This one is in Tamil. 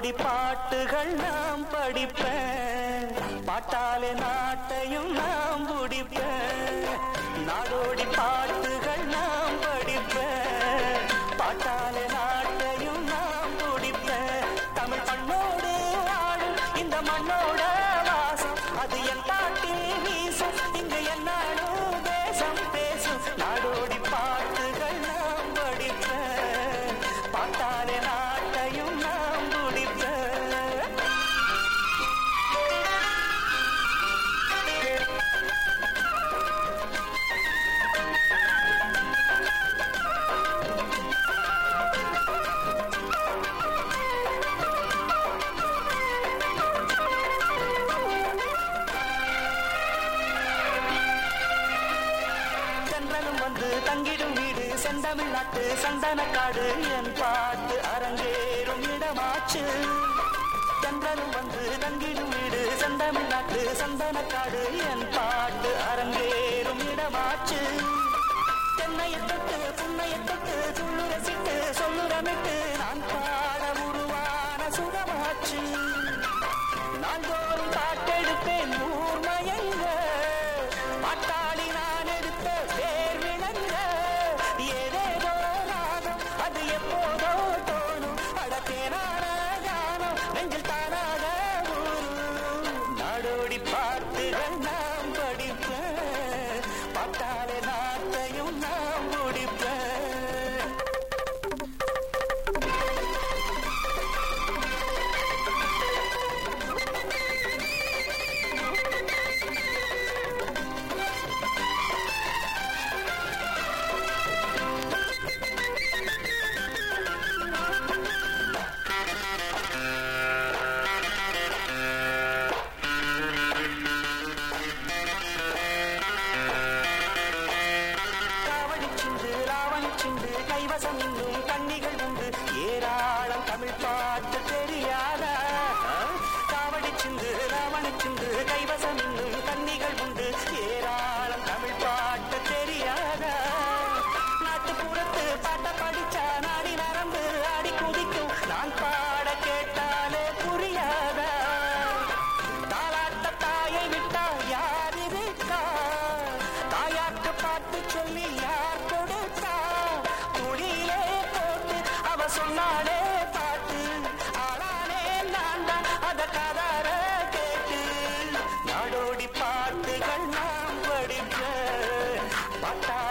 நாடோடி பாட்டுகள் நாம் படிப்பேன் பாட்டாலே நாட்டையும் நாம் குடிப்பேன் நாடோடி பாட்டுகள் நாம் படிப்பேன் பாட்டாலே நாட்டையும் நாம் குடிப்பேன் தமிழ் பண்ணோடு வாழும் இந்த மண்ணோட வாசம் அது என் பாட்டில் வீசும் இங்கு என்னாலும் தேசம் பேசும் நாடோடி பாட்டுகள் நாம் படிப்பேன் பாட்டாலே நாட்டையும் நாம் குடிப்பேன் சென்றனும் வந்து தங்கிடும் வீடு செந்தமிழ் நாட்டு சந்தனக்காடு என் பாட்டு அரங்கேறும் இடமாச்சு சென்றனும் வந்து தங்கிடும் வீடு செந்தமிழ் நாட்டு சந்தனக்காடு என் பாட்டு அரங்கேறும் இடமாச்சு தென்னையை தொட்டு புன்னையை தொட்டு துள்ளு ரசித்து சொல்லுரமிட்டு நான் பாட உருவான சுகமாச்சு நாள்தோறும் பாட்டெடுப்பேன் ஊர் மயங்க பாட்டாளி நான் எடுத்த பேர் விளங்க ஏதேதோ ராகம் அது எப்போதோ தோணும் அடத்தேனான கானம் நெஞ்சில் தானாக ஊரும் நாடோடி பாட்டுகள் நாம் படிப்பேன் பாட்டாளி நாட்டையும் நாம் முடிப்பேன் காவடிச்சிந்து ராவணிச்சிந்து கைவசம் இன்னும் கண்ணிகள் உண்டு ஏராளம் தமிழ் பாட்டு தெரியாதா காவடிச்சிந்து ராவணிச்சிந்து கைவசம் இன்னும் கண்ணிகள் உண்டு ஏராளம் தமிழ் பாட்டு தெரியாதா நாட்டுப்புறத்து பாட்ட படிச்சா நாடி நரம்பு ஆடி குதிக்கும் நான் பாட கேட்டாலே புரியாதா தாலாட்ட தாயை விட்டா யார் இருக்கா தாயாக்கு பாட்டு சொல்லி யார் கொடுத்தா குழியிலே போட்டு அவ சொன்னாலே பாட்டு ஆளானே நான் தான் அத கதார கேட்டு நாடோடி பாட்டுகள் நாம் படிக்க பாட்டா